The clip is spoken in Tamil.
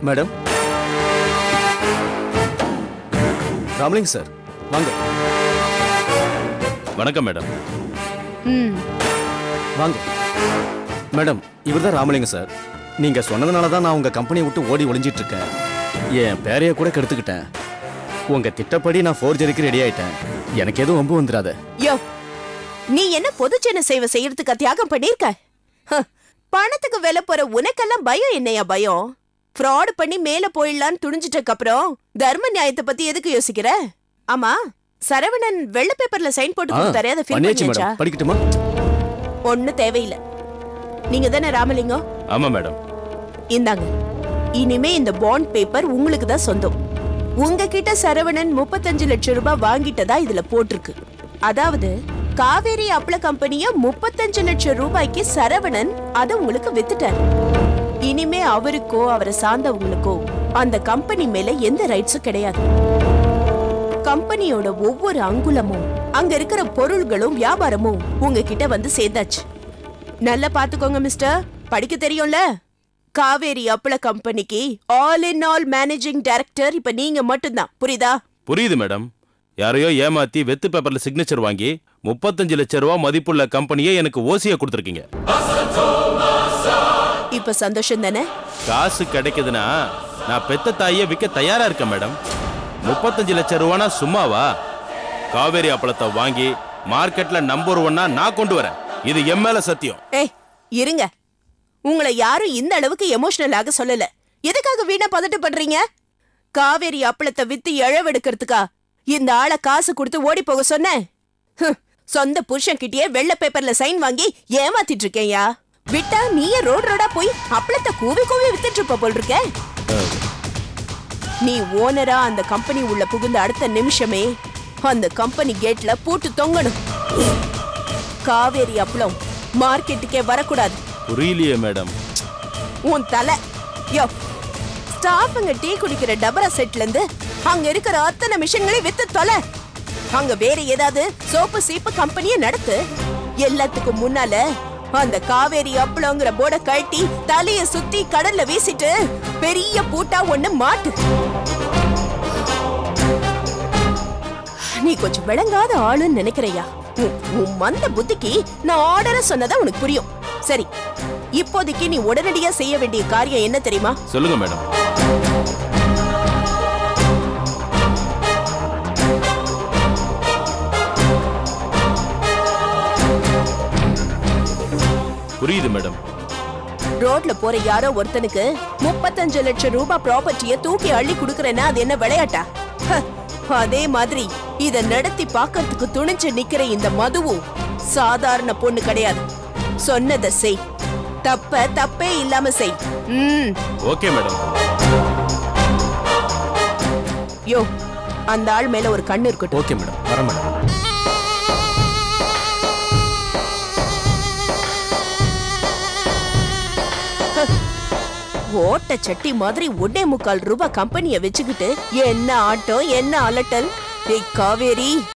மேடம் ராமலிங்க சார் வாங்க வணக்கம் மேடம் ம் வாங்க மேடம் இவர்தான் ராமலிங்க சார் நீங்க சொன்னதுனால தான் நான் உங்க கம்பெனியை விட்டு ஓடி ஒளிஞ்சிட்டு இருக்கேன் என் பேரைய கூட கெடுத்துக்கிட்டேன் உங்க திட்டப்படி நான் ஃபோர்ஜரிக்கு ரெடி ஆயிட்டேன் எனக்கு எதுவும் வம்பு வந்துடாத யோ நீ என்ன பொதுஜன சேவை செய்யறதுக்கு தியாகம் பண்ணிருக்க ஹ, பணத்துக்கு விலை போற உனக்கெல்லாம் பயம் என்னையா பயம் ஃப்ராட் பண்ணி மேல போயிடலான்னு துணிஞ்சிட்டக்கு அப்புறம் தர்ம நியாயத்தை பத்தி எதுக்கு யோசிக்கிற ஆமா சரவணன் வெள்ளை பேப்பர்ல சைன் போட்டு ஆ, கொடுத்தாரே அதை ஃபில் பண்ணியாச்சு பண்ணியாச்சா மேடம் படிக்கட்டுமா ஒண்ணு தேவையில்லை நீங்க தானே ராமலிங்கம் ஆமா மேடம் இந்தாங்க இனிமே இந்த பாண்ட் பேப்பர் உங்களுக்கு தான் சொந்தம் உங்ககிட்ட சரவணன் முப்பத்தஞ்சு லட்சம் ரூபாய் வாங்கிட்டதா இதுல போட்டிருக்கு அதாவது காவேரி அப்பள கம்பெனிய முப்பத்தஞ்சு லட்சம் ரூபாய்க்கு சரவணன் அதை உங்களுக்கு வித்துட்டாரு இனிமே அவருக்கோ அவரை சார்ந்தவங்களுக்கோ அந்த கம்பெனி மேல எந்த ரைட்ஸும் கிடையாது கம்பெனியோட ஒவ்வொரு அங்குலமும் அங்க இருக்கிற பொருள்களும் வியாபாரமும் உங்ககிட்ட வந்து சேர்ந்தாச்சு நல்லா பாத்துக்கோங்க மிஸ்டர் படிக்க தெரியும்ல காவேரி அப்பள கம்பெனிக்கு all in all managing director இப்ப நீங்க மட்டும்தான் புரியுதா புரியுது மேடம் யாரையோ ஏமாத்தி வெத்து பேப்பர்ல சிக்னேச்சர் வாங்கி முப்பத்தஞ்சு லட்சம் ரூபாய் மதிப்புள்ள கம்பெனியை எனக்கு ஓசியா கொடுத்துருக்கீங்க இப்ப சந்தோஷம் தானே காசு கிடைக்குதுன்னா நான் பெத்த தாயை விற்க தயாரா இருக்கேன் மேடம் முப்பத்தஞ்சு லட்சம் ரூபானா சும்மாவா காவேரி அப்பளத்தை வாங்கி மார்க்கெட்ல நம்பர் ஒன்னா நான் கொண்டு வரேன் இது என் மேல சத்தியம் ஏய் இருங்க உங்களை யாரும் இந்த அளவுக்கு எமோஷனல் ஆக சொல்லல எதுக்காக வீணா பதட்டு பண்றீங்க காவேரி அப்பளத்தை வித்து இழவெடுக்கிறதுக்கா இந்த ஆளை காசு கொடுத்து ஓடி போக சொன்னேன் ஹம், சொந்த புருஷன் கிட்டயே வெள்ளை பேப்பர்ல சைன் வாங்கி ஏமாத்திட்டு இருக்கேன்யா விட்டா நீயே ரோடு ரோடா போய் அப்பளத்தை கூவி கூவி வித்துட்டு இருப்ப போல் இருக்க நீ ஓனரா அந்த கம்பெனி உள்ள புகுந்த அடுத்த நிமிஷமே அந்த கம்பெனி கேட்ல பூட்டு தொங்கணும் காவேரி அப்பளம் மார்க்கெட்டுக்கே வரக்கூடாது புரியலையே மேடம் உன் தலை யோ ஸ்டாஃபுங்க டீ குடிக்கிற டபரா செட்ல இருந்து அங்க இருக்கிற அத்தனை மிஷின்களையும் வித்து தொலை அங்க வேற ஏதாவது சோப்பு சீப்பு கம்பெனியை நடத்து எல்லாத்துக்கும் முன்னால அந்த காவேரி அப்பளங்கிற போர்டை கழட்டி தலைய சுத்தி கடல்ல வீசிட்டு பெரிய பூட்டா ஒண்ணு மாட்டு நீ கொஞ்சம் விளங்காத ஆளுன்னு நினைக்கிறையா உன் உன் மந்த புத்திக்கு நான் ஆர்டர சொன்னதா உனக்கு புரியும் சரி இப்போதைக்கு நீ உடனடியா செய்ய வேண்டிய காரியம் என்ன தெரியுமா சொல்லுங்க மேடம் புரியுது மேடம் ரோட்ல போற யாரோ ஒருத்தனுக்கு முப்பத்தஞ்சு லட்சம் ரூபாய் ப்ராப்பர்ட்டிய தூக்கி அள்ளி குடுக்கறேன்னா அது என்ன விளையாட்டா ஹ, அதே மாதிரி இத நடத்தி பார்க்கறதுக்கு துணிஞ்சு நிக்கிற இந்த மதுவும் சாதாரண பொண்ணு கிடையாது சொன்னதை செய் தப்ப தப்பே இல்லாம செய் ம் ஓகே மேடம் யோ அந்த ஆள் மேல ஒரு கண்ணு இருக்கட்டும் ஓகே மேடம் வரேன் மேடம் ஓட்ட சட்டி மாதிரி ஒன்னே முக்கால் ரூபாய் கம்பெனிய வச்சுக்கிட்டு என்ன ஆட்டம் என்ன அலட்டல் ஏய் காவேரி